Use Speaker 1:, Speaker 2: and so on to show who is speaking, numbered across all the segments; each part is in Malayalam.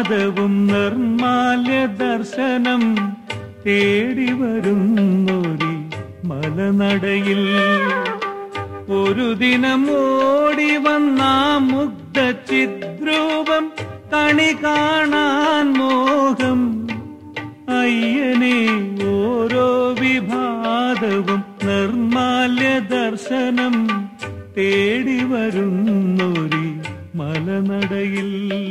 Speaker 1: വിഭാതവും നിർമാല്യ ദർശനം തേടി വരുന്നൊരി മലനടയിൽ ഒരു ദിനം ഓടി വന്ന മുഗ്ധ ചിദ്രൂപം കണി കാണാൻ മോഹം അയ്യനെ ഓരോ വിഭാതവും നിർമാല്യ ദർശനം തേടി വരുന്നൊരി മലനടയിൽ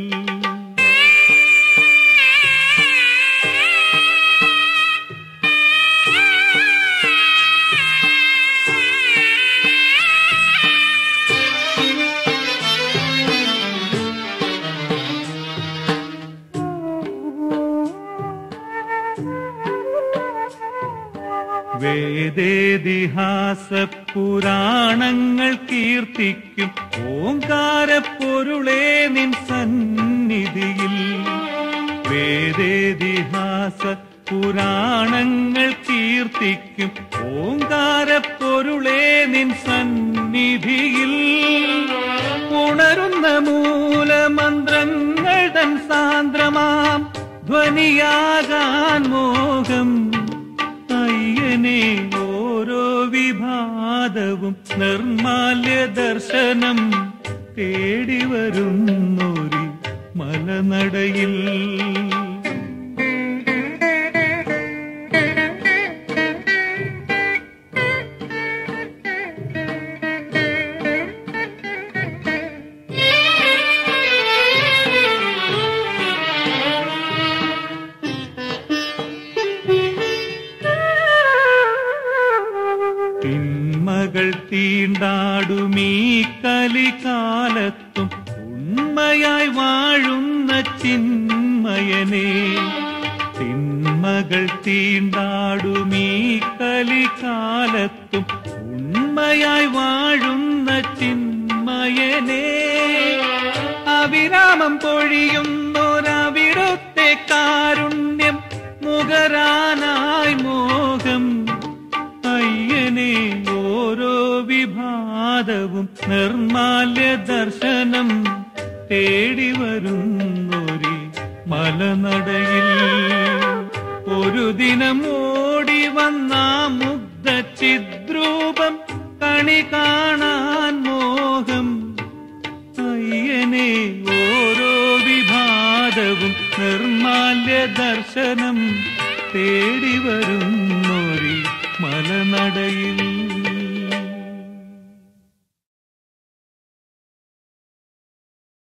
Speaker 1: വേദേതിഹാസ പുരാണങ്ങൾ കീർത്തിക്കും ഓങ്കാര പൊരുളേ നിൻ സന്നിധിയിൽ വേദേതിഹാസ പുരാണങ്ങൾ കീർത്തിക്കും ഓങ്കാര പൊരുളേ നിൻ സന്നിധിയിൽ ഉണരുന്ന മൂലമന്ത്രങ്ങൾ തൻ സാന്ദ്രമാം ധ്വനിയാകാൻ മോഹം അയ്യനെ ഓരോ വിഭാതവും നിർമാല്യ ദർശനം തേടി വരുന്നൊരി മലനടയിൽ തിന്മകൾ തീണ്ടാടുമീ കലികാലത്തും ഉണ്മയായി വാഴുന്ന ചിന്മയനെ തിന്മകൾ തീണ്ടാടുമീ കലികാലത്തും ഉണ്മയായി വാഴുന്ന ചിന്മയനെ അവിരാമം പൊഴിയുന്നൊരവിടുത്തെ കാരുണ്യം മുഖരാനായി മോഹം അയ്യനെ ഓരോ വിഭാതവും നിർമാല്യ ദർശനം തേടി വരുന്നൊരി മലനടയിൽ ഒരു ദിനം ഓടി വന്ന മുഗ്ധ ചിദ്രൂപം കണി കാണാൻ മോഹം അയ്യനെ ഓരോ വിഭാതവും നിർമാല്യ ദർശനം തേടി വരുന്നൊരി മലനടയിൽ